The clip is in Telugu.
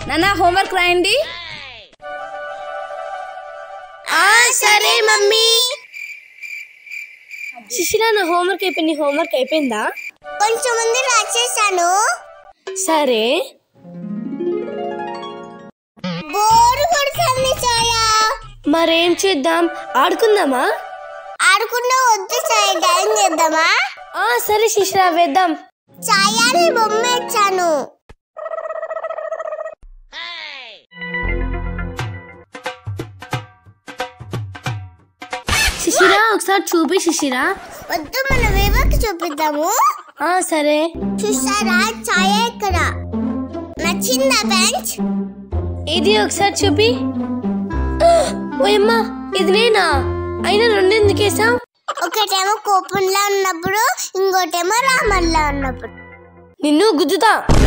నాన్న హోంవర్క్ రాయండి సరే మమ్మీ శిశిరా నా హోంవర్క్ అయిపోయింది హోంవర్క్ అయిపోయిందా కొంచెం ముందు రాసేసాను సరే బోరు కొడుతుంది చాలా మరేం చేద్దాం ఆడుకుందామా ఆడుకుంటూ వద్దు చాయ్ డ్రాయింగ్ చేద్దామా ఆ సరే శిశిరా వేద్దాం ఛాయాని బొమ్మ ఇచ్చాను శిశిరా ఒకసారి చూపి శిశిరా వద్దు మన వివకి చూపిద్దాము ఆ సరే చూసారా ఛాయ ఇక్కడ నచ్చిందా బెంచ్ ఇది ఒకసారి చూపి ఓయమ్మా ఇది నేనా అయినా రెండు ఎందుకు వేసాం ఒకటేమో కోపంలో ఉన్నప్పుడు ఇంకోటేమో రామన్లో ఉన్నప్పుడు నిన్ను గుద్దుతా